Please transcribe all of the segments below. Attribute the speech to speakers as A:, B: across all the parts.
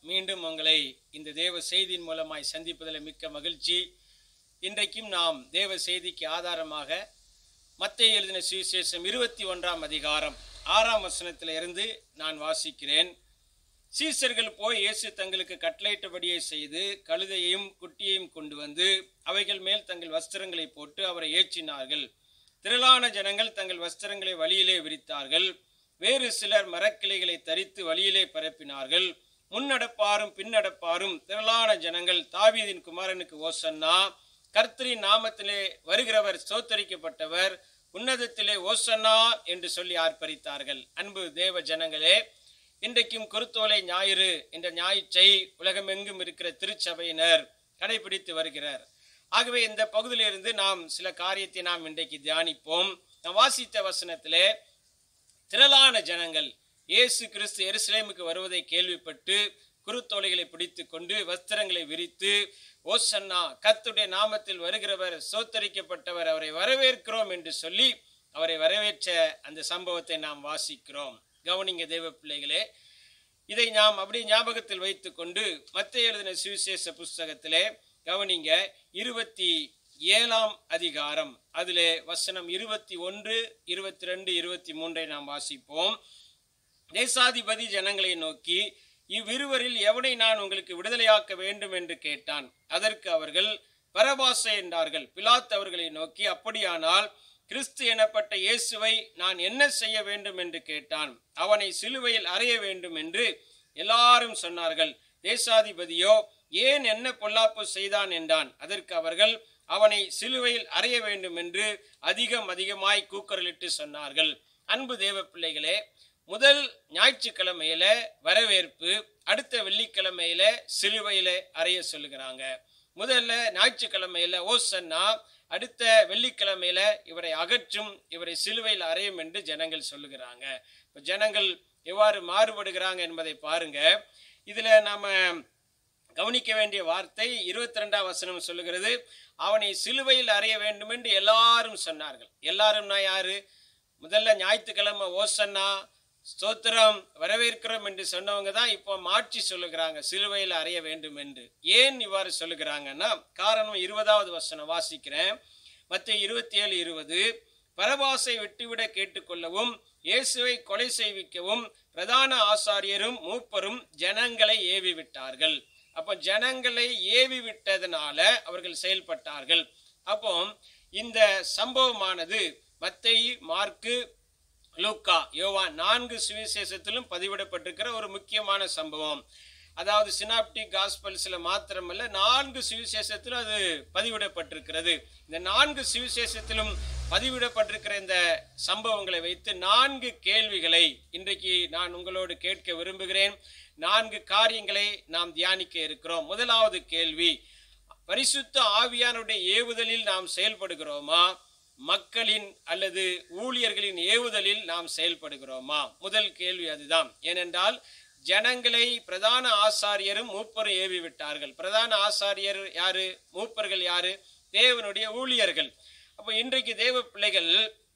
A: மீண்டும் உங்களை இந்த தேவ செய்தியின் மூலமாய் சந்திப்பதில் மிக்க மகிழ்ச்சி இன்றைக்கும் நாம் தேவ செய்திக்கு ஆதாரமாக மத்தேயு எழுதின சுவிசேஷம் இருபத்தி ஒன்றாம் அதிகாரம் ஆறாம் வசனத்தில் இருந்து நான் வாசிக்கிறேன் சீசர்கள் போய் இயேசு தங்களுக்கு கட்டளையிட்டபடியே செய்து கழுதையையும் குட்டியையும் கொண்டு வந்து அவைகள் மேல் தங்கள் வஸ்திரங்களை போட்டு அவரை ஏற்றினார்கள் திரளான ஜனங்கள் தங்கள் வஸ்திரங்களை வழியிலே விரித்தார்கள் வேறு சிலர் மரக்கிளைகளை தரித்து வழியிலே பரப்பினார்கள் முன்னடப்பாரும் பின்னடப்பாரும் திரளான ஜனங்கள் தாவீதின் குமாரனுக்கு ஓசன்னா கர்த்தரின் நாமத்திலே வருகிறவர் சோத்தரிக்கப்பட்டவர் உன்னதத்திலே ஓசன்னா என்று சொல்லி ஆர்ப்பரித்தார்கள் அன்பு தேவ ஜனங்களே இன்றைக்கும் குருத்தோலை ஞாயிறு என்ற ஞாயிற்றை உலகமெங்கும் இருக்கிற திருச்சபையினர் கடைபிடித்து வருகிறார் ஆகவே இந்த பகுதியிலிருந்து நாம் சில காரியத்தை நாம் இன்றைக்கு தியானிப்போம் நாம் வாசித்த வசனத்திலே திரளான ஜனங்கள் இயேசு கிறிஸ்து எருசலேமுக்கு வருவதை கேள்விப்பட்டு குருத்தோலைகளை பிடித்து கொண்டு வஸ்திரங்களை விரித்து ஓசன்னா கத்துடைய நாமத்தில் வருகிறவர் சோத்தரிக்கப்பட்டவர் அவரை வரவேற்கிறோம் என்று சொல்லி அவரை வரவேற்ற அந்த சம்பவத்தை நாம் வாசிக்கிறோம் கவனிங்க தேவ பிள்ளைகளே இதை நாம் அப்படியே ஞாபகத்தில் வைத்துக்கொண்டு மத்திய எழுதின சுவிசேஷ புஸ்தகத்திலே கவனிங்க இருபத்தி ஏழாம் அதிகாரம் அதிலே வசனம் இருபத்தி ஒன்று இருபத்தி ரெண்டு இருபத்தி மூன்றை நாம் வாசிப்போம் தேசாதிபதி ஜனங்களை நோக்கி இவ்விருவரில் எவனை நான் உங்களுக்கு விடுதலையாக்க வேண்டும் என்று கேட்டான் அதற்கு அவர்கள் பரபாசை என்றார்கள் பிலாத் அவர்களை நோக்கி அப்படியானால் கிறிஸ்து எனப்பட்ட இயேசுவை நான் என்ன செய்ய வேண்டும் என்று கேட்டான் அவனை சிலுவையில் அறைய வேண்டும் என்று எல்லாரும் சொன்னார்கள் தேசாதிபதியோ ஏன் என்ன பொல்லாப்பு செய்தான் என்றான் அதற்கு அவர்கள் அவனை சிலுவையில் அறைய வேண்டும் என்று அதிகம் அதிகமாய் கூக்குரலிட்டு சொன்னார்கள் அன்பு தேவ பிள்ளைகளே முதல் ஞாயிற்றுக்கிழமையில வரவேற்பு அடுத்த வெள்ளிக்கிழமையில சிலுவையில அறைய சொல்லுகிறாங்க முதல்ல ஞாயிற்றுக்கிழமையில ஓசன்னா அடுத்த வெள்ளிக்கிழமையில இவரை அகற்றும் இவரை சிலுவையில் அறையும் என்று ஜனங்கள் சொல்லுகிறாங்க இப்ப ஜனங்கள் எவ்வாறு மாறுபடுகிறாங்க என்பதை பாருங்க இதுல நாம கவனிக்க வேண்டிய வார்த்தை இருபத்தி ரெண்டாம் வசனம் சொல்லுகிறது அவனை சிலுவையில் அறைய வேண்டும் என்று எல்லாரும் சொன்னார்கள் எல்லாரும்னா யாரு முதல்ல ஞாயிற்றுக்கிழமை ஓசன்னா ஸ்தோத்திரம் வரவேற்கிறோம் என்று சொன்னவங்க தான் இப்போ மாற்றி சொல்லுகிறாங்க சிலுவையில் அறைய வேண்டும் என்று ஏன் இவ்வாறு சொல்லுகிறாங்கன்னா காரணம் இருபதாவது வசனம் வாசிக்கிறேன் மற்ற இருபத்தி ஏழு இருபது பரபாசை விட்டுவிட கேட்டுக்கொள்ளவும் இயேசுவை கொலை செய்விக்கவும் பிரதான ஆசாரியரும் மூப்பரும் ஜனங்களை ஏவி விட்டார்கள் அப்போ ஜனங்களை ஏவி விட்டதனால அவர்கள் செயல்பட்டார்கள் அப்போ இந்த சம்பவமானது மத்தேயு மார்க்கு லூக்கா யோவா நான்கு சுவிசேஷத்திலும் பதிவிடப்பட்டிருக்கிற ஒரு முக்கியமான சம்பவம் அதாவது சினாப்டிக் காஸ்பல்ஸ்ல மாத்திரமல்ல நான்கு சுவிசேஷத்திலும் அது பதிவிடப்பட்டிருக்கிறது இந்த நான்கு சுவிசேஷத்திலும் பதிவிடப்பட்டிருக்கிற இந்த சம்பவங்களை வைத்து நான்கு கேள்விகளை இன்றைக்கு நான் உங்களோடு கேட்க விரும்புகிறேன் நான்கு காரியங்களை நாம் தியானிக்க இருக்கிறோம் முதலாவது கேள்வி பரிசுத்த ஆவியானுடைய ஏவுதலில் நாம் செயல்படுகிறோமா மக்களின் அல்லது ஊழியர்களின் ஏவுதலில் நாம் செயல்படுகிறோமா முதல் கேள்வி அதுதான் ஏனென்றால் ஜனங்களை பிரதான ஆசாரியரும் மூப்பரும் ஏவி விட்டார்கள் பிரதான ஆசாரியர் யாரு மூப்பர்கள் யாரு தேவனுடைய ஊழியர்கள் அப்போ இன்றைக்கு தேவ பிள்ளைகள்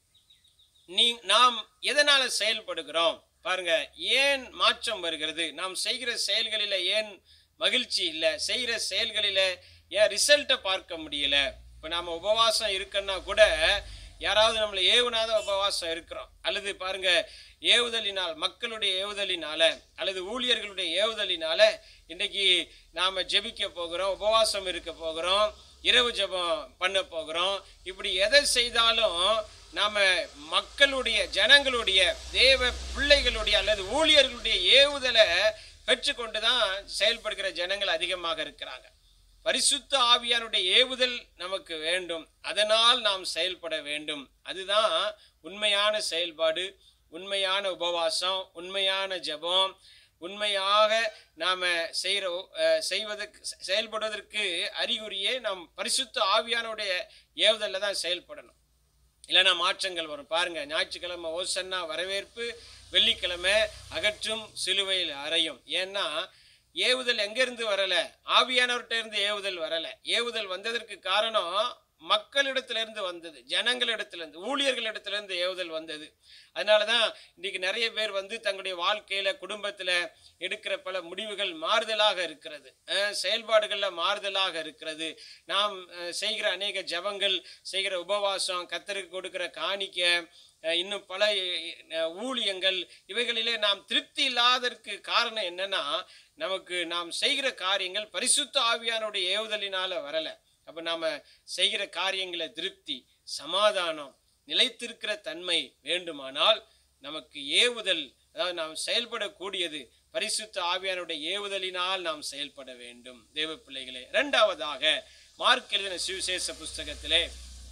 A: நீ நாம் எதனால செயல்படுகிறோம் பாருங்க ஏன் மாற்றம் வருகிறது நாம் செய்கிற செயல்களில ஏன் மகிழ்ச்சி இல்லை செய்கிற செயல்களில ஏன் ரிசல்ட்டை பார்க்க முடியல இப்போ நாம உபவாசம் இருக்குன்னா கூட யாராவது நம்மளை ஏவுனாத உபவாசம் இருக்கிறோம் அல்லது பாருங்க ஏவுதலினால் மக்களுடைய ஏவுதலினால அல்லது ஊழியர்களுடைய ஏவுதலினால இன்னைக்கு நாம ஜெபிக்க போகிறோம் உபவாசம் இருக்க போகிறோம் இரவு ஜெபம் பண்ண போகிறோம் இப்படி எதை செய்தாலும் நாம மக்களுடைய ஜனங்களுடைய தேவ பிள்ளைகளுடைய அல்லது ஊழியர்களுடைய ஏவுதலை பெற்றுக்கொண்டு தான் செயல்படுகிற ஜனங்கள் அதிகமாக இருக்கிறாங்க பரிசுத்த ஆவியானுடைய ஏவுதல் நமக்கு வேண்டும் அதனால் நாம் செயல்பட வேண்டும் அதுதான் உண்மையான செயல்பாடு உண்மையான உபவாசம் உண்மையான ஜெபம் உண்மையாக நாம் செய்கிற செய்வதற்கு செயல்படுவதற்கு அறிகுறியே நாம் பரிசுத்த ஆவியானுடைய ஏவுதலில் தான் செயல்படணும் இல்லைன்னா மாற்றங்கள் வரும் பாருங்க ஞாயிற்றுக்கிழமை ஓசன்னா வரவேற்பு வெள்ளிக்கிழமை அகற்றும் சிலுவையில் அறையும் ஏன்னா ஏவுதல் எங்கிருந்து வரல ஆவியானவர்கிட்ட இருந்து ஏவுதல் வரல ஏவுதல் வந்ததற்கு காரணம் மக்களிடத்திலிருந்து வந்தது ஜனங்களிடத்திலிருந்து ஊழியர்களிடத்திலிருந்து ஏவுதல் வந்தது அதனால தான் இன்னைக்கு நிறைய பேர் வந்து தங்களுடைய வாழ்க்கையில குடும்பத்துல எடுக்கிற பல முடிவுகள் மாறுதலாக இருக்கிறது அஹ் செயல்பாடுகள்ல மாறுதலாக இருக்கிறது நாம் அஹ், செய்கிற அநேக ஜெபங்கள் செய்கிற உபவாசம் கத்தருக்கு கொடுக்கிற காணிக்க அஹ், இன்னும் பல அஹ், ஊழியங்கள் இவைகளிலே நாம் திருப்தி இல்லாததற்கு காரணம் என்னன்னா நமக்கு நாம் செய்கிற காரியங்கள் பரிசுத்த ஆவியானுடைய ஏவுதலினால வரல அப்ப நாம செய்கிற காரியங்களை திருப்தி சமாதானம் நிலைத்திருக்கிற தன்மை வேண்டுமானால் நமக்கு ஏவுதல் அதாவது நாம் செயல்படக்கூடியது பரிசுத்த ஆவியானுடைய ஏவுதலினால் நாம் செயல்பட வேண்டும் தேவ பிள்ளைகளே இரண்டாவதாக மார்க் எழுதின சுவிசேஷ புஸ்தகத்திலே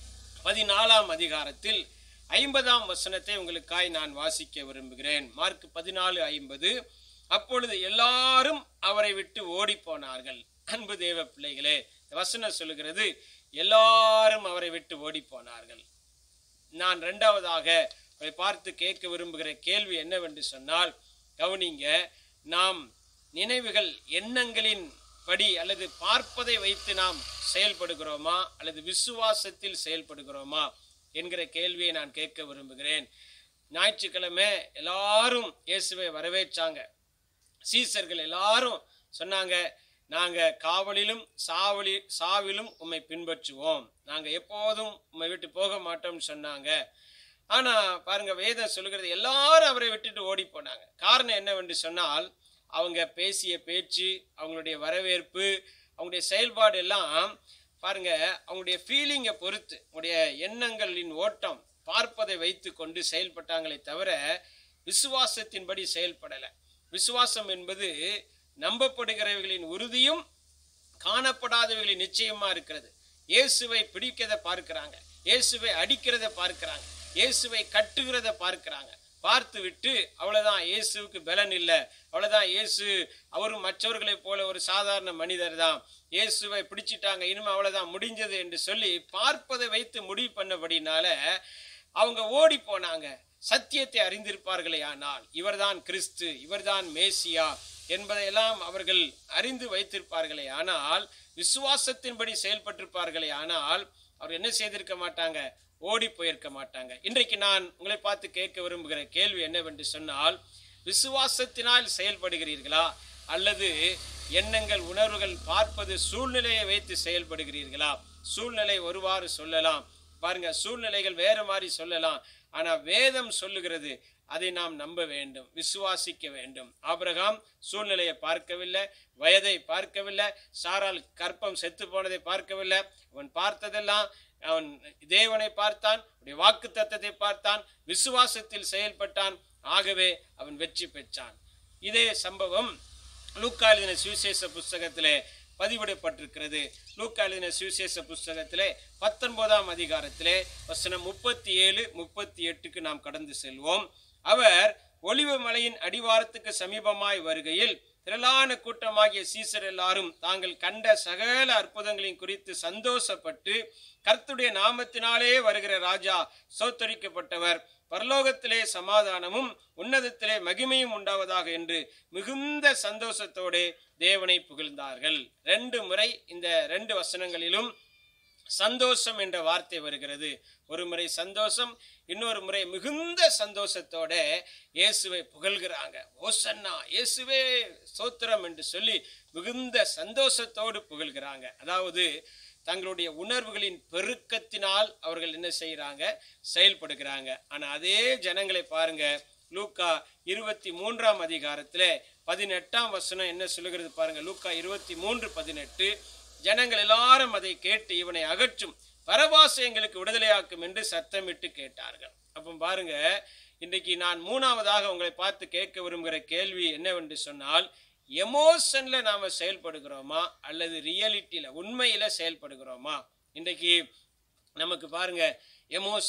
A: பதினாலாம் அதிகாரத்தில் ஐம்பதாம் வசனத்தை உங்களுக்காய் நான் வாசிக்க விரும்புகிறேன் மார்க் பதினாலு ஐம்பது அப்பொழுது எல்லாரும் அவரை விட்டு ஓடி போனார்கள் அன்பு தேவ பிள்ளைகளே இந்த வசனம் சொல்லுகிறது எல்லாரும் அவரை விட்டு ஓடி போனார்கள் நான் இரண்டாவதாக அவரை பார்த்து கேட்க விரும்புகிற கேள்வி என்னவென்று சொன்னால் கவனிங்க நாம் நினைவுகள் எண்ணங்களின் படி அல்லது பார்ப்பதை வைத்து நாம் செயல்படுகிறோமா அல்லது விசுவாசத்தில் செயல்படுகிறோமா என்கிற கேள்வியை நான் கேட்க விரும்புகிறேன் ஞாயிற்றுக்கிழமை எல்லாரும் இயேசுவை வரவேற்றாங்க சீசர்கள் எல்லாரும் சொன்னாங்க நாங்க காவலிலும் சாவலி சாவிலும் உம்மை பின்பற்றுவோம் நாங்க எப்போதும் உம்மை விட்டு போக மாட்டோம்னு சொன்னாங்க ஆனா பாருங்க வேதம் சொல்லுகிறது எல்லாரும் அவரை விட்டுட்டு ஓடி போனாங்க காரணம் என்னவென்று சொன்னால் அவங்க பேசிய பேச்சு அவங்களுடைய வரவேற்பு அவங்களுடைய செயல்பாடு எல்லாம் பாருங்க அவங்களுடைய ஃபீலிங்கை பொறுத்து அவங்களுடைய எண்ணங்களின் ஓட்டம் பார்ப்பதை வைத்து கொண்டு செயல்பட்டாங்களே தவிர விசுவாசத்தின்படி செயல்படலை விசுவாசம் என்பது நம்பப்படுகிறவர்களின் உறுதியும் காணப்படாதவர்களின் நிச்சயமா இருக்கிறது இயேசுவை பிடிக்கிறத பார்க்கிறாங்க இயேசுவை அடிக்கிறத பார்க்கிறாங்க இயேசுவை கட்டுகிறத பார்க்கிறாங்க பார்த்து விட்டு அவ்வளவுதான் இயேசுவுக்கு பலன் இல்லை அவ்வளவுதான் இயேசு அவரும் மற்றவர்களைப் போல ஒரு சாதாரண மனிதர் தான் இயேசுவை பிடிச்சிட்டாங்க இனிமே அவ்வளவுதான் முடிஞ்சது என்று சொல்லி பார்ப்பதை வைத்து முடிவு பண்ணபடினால அவங்க ஓடி போனாங்க சத்தியத்தை அறிந்திருப்பார்களே ஆனால் இவர்தான் கிறிஸ்து இவர்தான் மேசியா என்பதையெல்லாம் அவர்கள் அறிந்து வைத்திருப்பார்களே ஆனால் விசுவாசத்தின்படி செயல்பட்டிருப்பார்களே ஆனால் அவர் என்ன செய்திருக்க மாட்டாங்க ஓடி போயிருக்க மாட்டாங்க இன்றைக்கு நான் உங்களை பார்த்து கேட்க விரும்புகிற கேள்வி என்னவென்று சொன்னால் விசுவாசத்தினால் செயல்படுகிறீர்களா அல்லது எண்ணங்கள் உணர்வுகள் பார்ப்பது சூழ்நிலையை வைத்து செயல்படுகிறீர்களா சூழ்நிலை ஒருவாறு சொல்லலாம் பாருங்க சூழ்நிலைகள் வேற மாதிரி சொல்லலாம் ஆனா வேதம் சொல்லுகிறது அதை நாம் நம்ப வேண்டும் விசுவாசிக்க வேண்டும் ஆபிரகாம் சூழ்நிலையை பார்க்கவில்லை வயதை பார்க்கவில்லை சாரால் கற்பம் செத்து போனதை பார்க்கவில்லை அவன் பார்த்ததெல்லாம் அவன் தேவனை பார்த்தான் வாக்கு தத்தத்தை பார்த்தான் விசுவாசத்தில் செயல்பட்டான் ஆகவே அவன் வெற்றி பெற்றான் இதே சம்பவம் லூக்கா எழுதின சுவிசேஷ புஸ்தகத்திலே பதிவிடப்பட்டிருக்கிறது லூக்கா எழுதின சுவிசேஷ புஸ்தகத்திலே பத்தொன்பதாம் அதிகாரத்திலே வசனம் முப்பத்தி ஏழு முப்பத்தி எட்டுக்கு நாம் கடந்து செல்வோம் அவர் ஒளிவு மலையின் அடிவாரத்துக்கு சமீபமாய் வருகையில் திரளான கூட்டமாகிய சீசர் எல்லாரும் தாங்கள் கண்ட சகல அற்புதங்களையும் குறித்து சந்தோஷப்பட்டு கர்த்துடைய நாமத்தினாலே வருகிற ராஜா சோத்தரிக்கப்பட்டவர் பரலோகத்திலே சமாதானமும் உன்னதத்திலே மகிமையும் உண்டாவதாக என்று மிகுந்த சந்தோஷத்தோடு தேவனை புகழ்ந்தார்கள் ரெண்டு முறை இந்த ரெண்டு வசனங்களிலும் சந்தோஷம் என்ற வார்த்தை வருகிறது ஒரு முறை சந்தோஷம் இன்னொரு முறை மிகுந்த சந்தோஷத்தோட இயேசுவை புகழ்கிறாங்க ஓசன்னா இயேசுவே சோத்திரம் என்று சொல்லி மிகுந்த சந்தோஷத்தோடு புகழ்கிறாங்க அதாவது தங்களுடைய உணர்வுகளின் பெருக்கத்தினால் அவர்கள் என்ன செய்யறாங்க செயல்படுகிறாங்க ஆனா அதே ஜனங்களை பாருங்க லூக்கா இருபத்தி மூன்றாம் அதிகாரத்துல பதினெட்டாம் வசனம் என்ன சொல்லுகிறது பாருங்க லூக்கா இருபத்தி மூன்று பதினெட்டு ஜனங்கள் எல்லாரும் அதை கேட்டு இவனை அகற்றும் பரபாசை எங்களுக்கு விடுதலையாக்கும் என்று சத்தமிட்டு கேட்டார்கள் அப்போ பாருங்க இன்றைக்கு நான் மூணாவதாக உங்களை பார்த்து கேட்க விரும்புகிற கேள்வி என்னவென்று சொன்னால் எமோஷன்ல நாம செயல்படுகிறோமா அல்லது ரியாலிட்டியில உண்மையில செயல்படுகிறோமா இன்றைக்கு நமக்கு பாருங்க எமோஷன்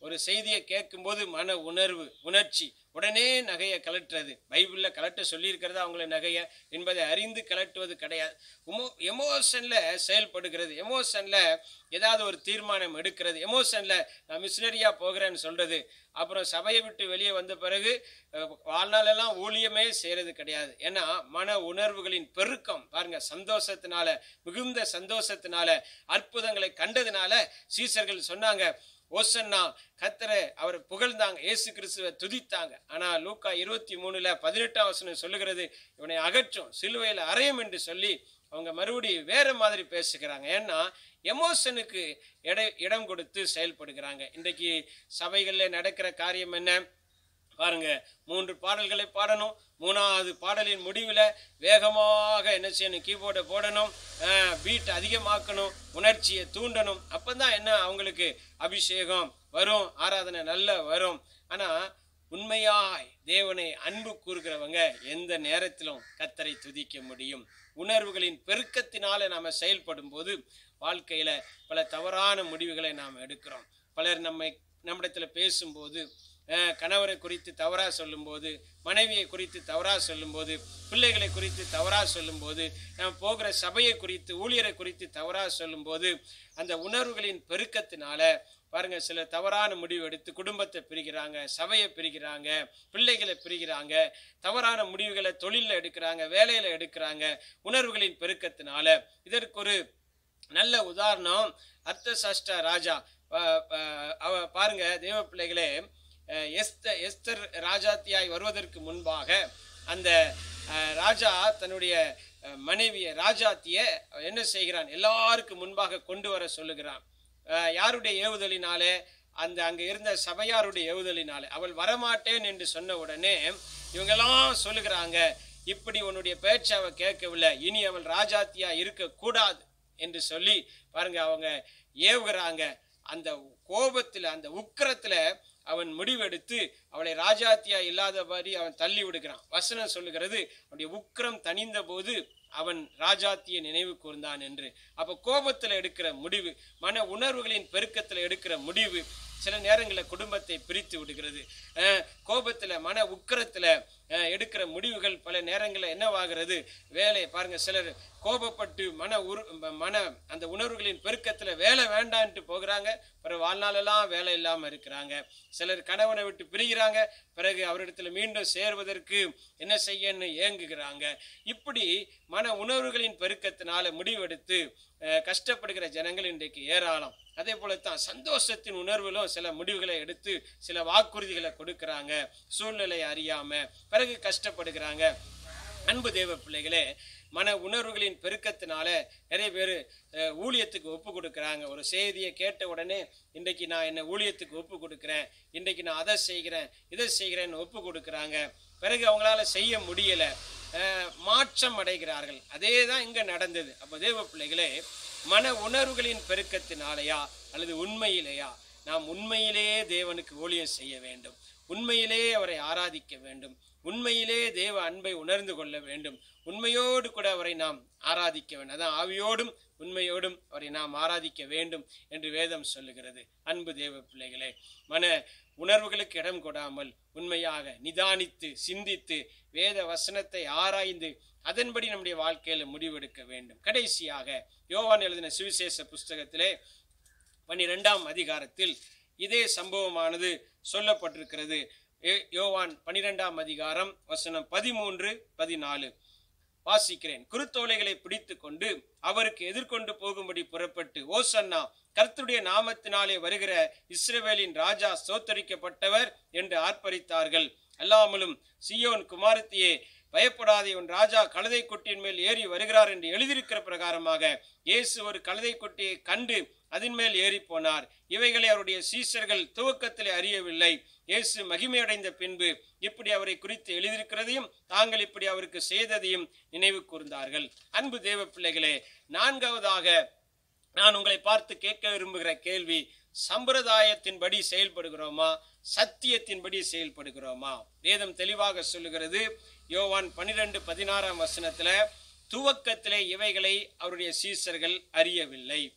A: ஒரு செய்தியை கேட்கும்போது மன உணர்வு உணர்ச்சி உடனே நகையை கலட்டுறது பைபிளில் கலட்ட சொல்லியிருக்கிறதா அவங்கள நகையை என்பதை அறிந்து கலட்டுவது கிடையாது உமோ எமோஷனில் செயல்படுகிறது எமோஷனில் ஏதாவது ஒரு தீர்மானம் எடுக்கிறது எமோஷனில் நான் மிஷினரியாக போகிறேன்னு சொல்கிறது அப்புறம் சபையை விட்டு வெளியே வந்த பிறகு அஹ், வாழ்நாளெல்லாம் ஊழியமே செய்கிறது கிடையாது ஏன்னா மன உணர்வுகளின் பெருக்கம் பாருங்க சந்தோஷத்தினால மிகுந்த சந்தோஷத்தினால அற்புதங்களை கண்டதுனால சீசர்கள் சொன்னாங்க ஓசன்னா கத்தரை அவர் புகழ்ந்தாங்க இயேசு கிறிஸ்துவை துதித்தாங்க ஆனா லூக்கா இருபத்தி மூணுல பதினெட்டாம் வசனம் சொல்லுகிறது இவனை அகற்றும் சிலுவையில் அறையும் என்று சொல்லி அவங்க மறுபடியும் வேற மாதிரி பேசுகிறாங்க ஏன்னா எமோஷனுக்கு இட இடம் கொடுத்து செயல்படுகிறாங்க இன்றைக்கு சபைகளில் நடக்கிற காரியம் என்ன பாருங்க மூன்று பாடல்களை பாடணும் மூணாவது பாடலின் முடிவில் வேகமாக என்ன செய்யணும் கீபோர்டை போடணும் பீட் அதிகமாக்கணும் உணர்ச்சியை தூண்டணும் அப்போ தான் என்ன அவங்களுக்கு அபிஷேகம் வரும் ஆராதனை நல்ல வரும் ஆனால் உண்மையாய் தேவனை அன்பு கூறுகிறவங்க எந்த நேரத்திலும் கத்தரை துதிக்க முடியும் உணர்வுகளின் பெருக்கத்தினால நாம செயல்படும் போது வாழ்க்கையில பல தவறான முடிவுகளை நாம் எடுக்கிறோம் பலர் நம்மை நம்மிடத்துல பேசும்போது அஹ், கணவரை குறித்து தவறா சொல்லும்போது மனைவியை குறித்து தவறா சொல்லும்போது பிள்ளைகளை குறித்து தவறா சொல்லும்போது நாம் போகிற சபையை குறித்து ஊழியரை குறித்து தவறா சொல்லும்போது அந்த உணர்வுகளின் பெருக்கத்தினால பாருங்க சில தவறான முடிவு எடுத்து குடும்பத்தை பிரிக்கிறாங்க சபையை பிரிக்கிறாங்க பிள்ளைகளை பிரிக்கிறாங்க தவறான முடிவுகளை தொழிலில் எடுக்கிறாங்க வேலையில எடுக்கிறாங்க உணர்வுகளின் பெருக்கத்தினால இதற்கு ஒரு நல்ல உதாரணம் அர்த்தசாஷ்டா ராஜா ப- ப- அவ பாருங்க தேவ பிள்ளைகளே அஹ், எஸ்த எஸ்தர் ராஜாத்தியாய் வருவதற்கு முன்பாக அந்த அஹ், ராஜா தன்னுடைய அஹ், மனைவியை ராஜாத்திய என்ன செய்கிறான் எல்லாருக்கும் முன்பாக கொண்டு வர சொல்லுகிறான் அஹ், யாருடைய ஏவுதலினாலே அந்த அங்க இருந்த சபையாருடைய ஏவுதலினாலே அவள் வரமாட்டேன் என்று சொன்ன உடனே இவங்கெல்லாம் சொல்லுகிறாங்க இப்படி உன்னுடைய பேச்சை அவ கேட்கவில்லை இனி அவள் ராஜாத்தியா இருக்க கூடாது என்று சொல்லி பாருங்க அவங்க ஏவுகிறாங்க அந்த கோபத்துல அந்த உக்கிரத்துல அவன் முடிவெடுத்து அவளை ராஜாத்தியா இல்லாதபடி அவன் தள்ளி விடுகிறான் வசனம் சொல்லுகிறது அவனுடைய உக்கிரம் தணிந்த போது அவன் ராஜாத்திய நினைவு கூர்ந்தான் என்று அப்ப கோபத்துல எடுக்கிற முடிவு மன உணர்வுகளின் பெருக்கத்துல எடுக்கிற முடிவு சில நேரங்களில் குடும்பத்தை பிரித்து விடுகிறது அஹ், கோபத்துல மன உக்கிரத்துல அஹ், எடுக்கிற முடிவுகள் பல நேரங்களில் என்னவாகிறது வேலை பாருங்க சிலர் கோபப்பட்டு மன உரு மன அந்த உணர்வுகளின் பெருக்கத்துல வேலை வேண்டான்ட்டு போகிறாங்க பிறகு வாழ்நாளெல்லாம் வேலை இல்லாம இருக்கிறாங்க சிலர் கணவனை விட்டு பிரிகிறாங்க பிறகு அவரிடத்துல மீண்டும் சேர்வதற்கு என்ன செய்யன்னு ஏங்குகிறாங்க இப்படி மன உணர்வுகளின் பெருக்கத்தினால முடிவெடுத்து அஹ், கஷ்டப்படுகிற ஜனங்கள் இன்றைக்கு ஏராளம் அதே போலத்தான் சந்தோஷத்தின் உணர்விலும் சில முடிவுகளை எடுத்து சில வாக்குறுதிகளை கொடுக்கறாங்க சூழ்நிலை அறியாம பிறகு கஷ்டப்படுகிறாங்க அன்பு தேவ பிள்ளைகளே மன உணர்வுகளின் பெருக்கத்தினால நிறைய பேர் ஊழியத்துக்கு ஒப்பு கொடுக்குறாங்க ஒரு செய்தியை கேட்ட உடனே இன்றைக்கு நான் என்ன ஊழியத்துக்கு ஒப்பு கொடுக்குறேன் இன்றைக்கு நான் அதை செய்கிறேன் இதை செய்கிறேன்னு ஒப்பு கொடுக்குறாங்க பிறகு அவங்களால செய்ய முடியல அஹ், மாற்றம் அடைகிறார்கள் அதே தான் இங்க நடந்தது அப்போ தேவ பிள்ளைகளே மன உணர்வுகளின் பெருக்கத்தினாலயா அல்லது உண்மையிலேயா நாம் உண்மையிலேயே தேவனுக்கு ஊழியம் செய்ய வேண்டும் உண்மையிலே அவரை ஆராதிக்க வேண்டும் உண்மையிலே தேவ அன்பை உணர்ந்து கொள்ள வேண்டும் உண்மையோடு கூட அவரை நாம் ஆராதிக்க வேண்டும் அதான் ஆவியோடும் உண்மையோடும் அவரை நாம் ஆராதிக்க வேண்டும் என்று வேதம் சொல்லுகிறது அன்பு தேவ பிள்ளைகளே மன உணர்வுகளுக்கு இடம் கொடாமல் உண்மையாக நிதானித்து சிந்தித்து வேத வசனத்தை ஆராய்ந்து அதன்படி நம்முடைய வாழ்க்கையில முடிவெடுக்க வேண்டும் கடைசியாக யோவான் எழுதின சுவிசேஷ புஸ்தகத்திலே பன்னிரெண்டாம் அதிகாரத்தில் இதே சம்பவமானது சொல்லப்பட்டிருக்கிறது யோ- யோவான் பன்னிரெண்டாம் அதிகாரம் வசனம் பதிமூன்று பதினாலு வாசிக்கிறேன் குருத்தோலைகளை பிடித்து கொண்டு அவருக்கு எதிர்கொண்டு போகும்படி புறப்பட்டு ஓசன்னா கர்த்தருடைய நாமத்தினாலே வருகிற இஸ்ரவேலின் ராஜா சோத்தரிக்கப்பட்டவர் என்று ஆர்ப்பரித்தார்கள் அல்லாமலும் சியோன் குமாரத்தியே பயப்படாதே உன் ராஜா கழுதை குட்டியின் மேல் ஏறி வருகிறார் என்று எழுதியிருக்கிற பிரகாரமாக இயேசு ஒரு கழுதை குட்டியை கண்டு அதன் மேல் ஏறி போனார் இவைகளை அவருடைய சீஷர்கள் துவக்கத்திலே அறியவில்லை இயேசு மகிமையடைந்த பின்பு இப்படி அவரை குறித்து எழுதியிருக்கிறதையும் தாங்கள் இப்படி அவருக்கு செய்ததையும் நினைவு கூர்ந்தார்கள் அன்பு தேவ பிள்ளைகளே நான்காவதாக நான் உங்களை பார்த்து கேட்க விரும்புகிற கேள்வி சம்பிரதாயத்தின்படி செயல்படுகிறோமா சத்தியத்தின்படி செயல்படுகிறோமா வேதம் தெளிவாக சொல்லுகிறது யோவான் பன்னிரெண்டு பதினாறாம் வசனத்துல துவக்கத்திலே இவைகளை அவருடைய சீசர்கள் அறியவில்லை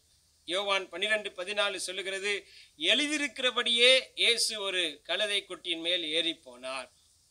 A: யோவான் பன்னிரெண்டு பதினாலு சொல்லுகிறது எழுதியிருக்கிறபடியே இயேசு ஒரு கழுதை குட்டியின் மேல் ஏறி போனார்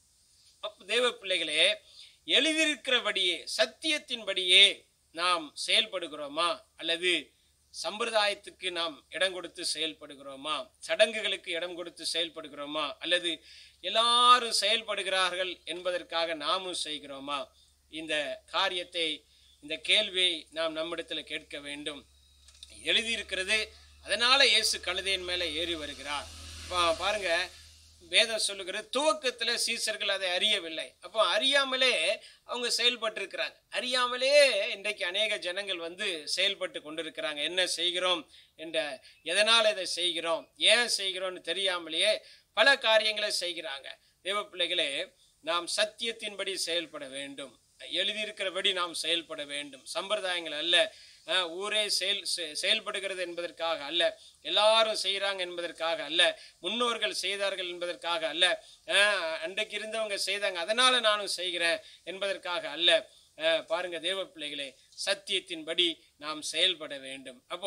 A: அப்ப தேவ பிள்ளைகளே எழுதியிருக்கிறபடியே சத்தியத்தின்படியே நாம் செயல்படுகிறோமா அல்லது சம்பிரதாயத்துக்கு நாம் இடம் கொடுத்து செயல்படுகிறோமா சடங்குகளுக்கு இடம் கொடுத்து செயல்படுகிறோமா அல்லது எல்லாரும் செயல்படுகிறார்கள் என்பதற்காக நாமும் செய்கிறோமா இந்த காரியத்தை இந்த கேள்வியை நாம் நம்மிடத்தில் கேட்க வேண்டும் எழுதியிருக்கிறது அதனால இயேசு கழுதையின் மேலே ஏறி வருகிறார் பா- பாருங்க வேதம் சொல்லுகிறது துவக்கத்துல சீசர்கள் அதை அறியவில்லை அப்போ அறியாமலே அவங்க செயல்பட்டு இருக்கிறாங்க அறியாமலே இன்றைக்கு அநேக ஜனங்கள் வந்து செயல்பட்டு கொண்டிருக்கிறாங்க என்ன செய்கிறோம் என்ற எதனால் இதை செய்கிறோம் ஏன் செய்கிறோம்னு தெரியாமலேயே பல காரியங்களை செய்கிறாங்க தேவ பிள்ளைகளே நாம் சத்தியத்தின்படி செயல்பட வேண்டும் எழுதியிருக்கிறபடி நாம் செயல்பட வேண்டும் சம்பிரதாயங்கள் அல்ல அஹ், ஊரே செயல் செ- செயல்படுகிறது என்பதற்காக அல்ல எல்லாரும் செய்கிறாங்க என்பதற்காக அல்ல முன்னோர்கள் செய்தார்கள் என்பதற்காக அல்ல அஹ், அன்றைக்கு இருந்தவங்க செய்தாங்க அதனால நானும் செய்கிறேன் என்பதற்காக அல்ல அஹ், பாருங்க தேவ பிள்ளைகளே சத்தியத்தின்படி நாம் செயல்பட வேண்டும் அப்போ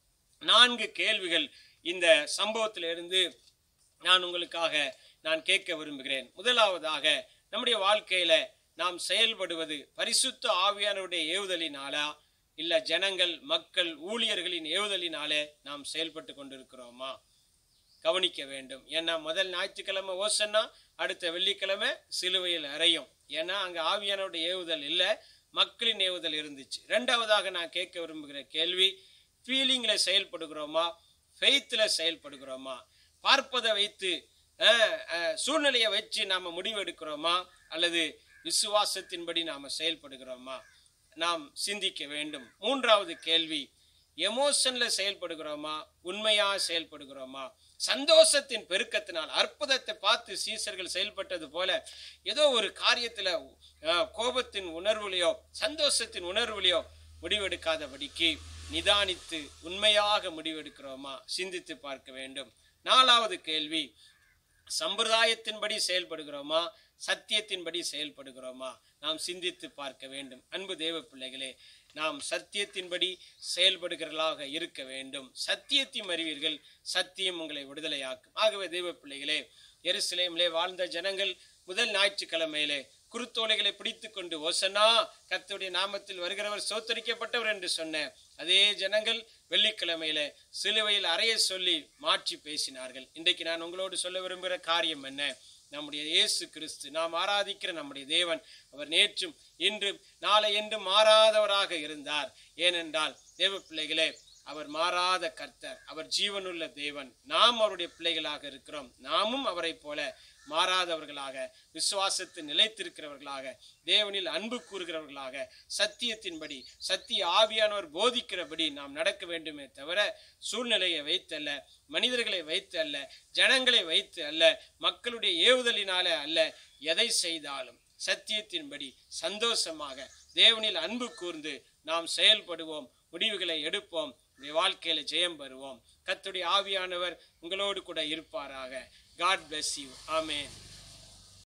A: நான்கு கேள்விகள் இந்த சம்பவத்திலிருந்து நான் உங்களுக்காக நான் கேட்க விரும்புகிறேன் முதலாவதாக நம்முடைய வாழ்க்கையில நாம் செயல்படுவது பரிசுத்த ஆவியானவருடைய ஏவுதலினாலா இல்ல ஜனங்கள் மக்கள் ஊழியர்களின் ஏவுதலினாலே நாம் செயல்பட்டு கொண்டிருக்கிறோமா கவனிக்க வேண்டும் ஏன்னா முதல் ஞாயிற்றுக்கிழமை ஓசன்னா அடுத்த வெள்ளிக்கிழமை சிலுவையில் அறையும் ஏன்னா அங்க ஆவியானவருடைய ஏவுதல் இல்லை மக்களின் ஏவுதல் இருந்துச்சு ரெண்டாவதாக நான் கேட்க விரும்புகிற கேள்வி ஃபீலிங்ல செயல்படுகிறோமா ஃபெய்த்தில் செயல்படுகிறோமா பார்ப்பதை வைத்து அஹ், அஹ், சூழ்நிலையை வச்சு நாம முடிவு எடுக்கிறோமா அல்லது விசுவாசத்தின்படி நாம செயல்படுகிறோமா நாம் சிந்திக்க வேண்டும் மூன்றாவது கேள்வி எமோஷன்ல செயல்படுகிறோமா உண்மையா செயல்படுகிறோமா சந்தோஷத்தின் பெருக்கத்தினால் அற்புதத்தை பார்த்து சீசர்கள் செயல்பட்டது போல ஏதோ ஒரு காரியத்துல அஹ், கோபத்தின் உணர்வுலையோ சந்தோஷத்தின் உணர்வுலையோ முடிவெடுக்காதபடிக்கு நிதானித்து உண்மையாக முடிவெடுக்கிறோமா சிந்தித்து பார்க்க வேண்டும் நாலாவது கேள்வி சம்பிரதாயத்தின்படி செயல்படுகிறோமா சத்தியத்தின்படி செயல்படுகிறோமா நாம் சிந்தித்து பார்க்க வேண்டும் அன்பு தேவ பிள்ளைகளே நாம் சத்தியத்தின்படி செயல்படுகிறவர்களாக இருக்க வேண்டும் சத்தியத்தையும் அறிவீர்கள் சத்தியம் உங்களை விடுதலையாக்கும் ஆகவே தேவ பிள்ளைகளே எருசலேமிலே வாழ்ந்த ஜனங்கள் முதல் ஞாயிற்றுக்கிழமையிலே குருத்தோலைகளை பிடித்துக் கொண்டு ஓசனா கர்த்தருடைய நாமத்தில் வருகிறவர் சோத்தரிக்கப்பட்டவர் என்று சொன்ன அதே ஜனங்கள் வெள்ளிக்கிழமையில சிலுவையில் அறைய சொல்லி மாற்றி பேசினார்கள் இன்றைக்கு நான் உங்களோடு சொல்ல விரும்புகிற காரியம் என்ன நம்முடைய இயேசு கிறிஸ்து நாம் ஆராதிக்கிற நம்முடைய தேவன் அவர் நேற்றும் இன்றும் நாளை என்றும் மாறாதவராக இருந்தார் ஏனென்றால் தேவ பிள்ளைகளே அவர் மாறாத கர்த்தர் அவர் ஜீவனுள்ள தேவன் நாம் அவருடைய பிள்ளைகளாக இருக்கிறோம் நாமும் அவரைப் போல மாறாதவர்களாக விசுவாசத்தில் நிலைத்திருக்கிறவர்களாக தேவனில் அன்பு கூறுகிறவர்களாக சத்தியத்தின்படி சத்திய ஆவியானவர் போதிக்கிறபடி நாம் நடக்க வேண்டுமே தவிர சூழ்நிலையை வைத்தல்ல மனிதர்களை வைத்து அல்ல ஜனங்களை வைத்து அல்ல மக்களுடைய ஏவுதலினால அல்ல எதை செய்தாலும் சத்தியத்தின்படி சந்தோஷமாக தேவனில் அன்பு கூர்ந்து நாம் செயல்படுவோம் முடிவுகளை எடுப்போம் இந்த வாழ்க்கையில ஜெயம் பெறுவோம் கர்த்தருடைய ஆவியானவர் உங்களோடு கூட இருப்பாராக காட் bless யூ ஆமென்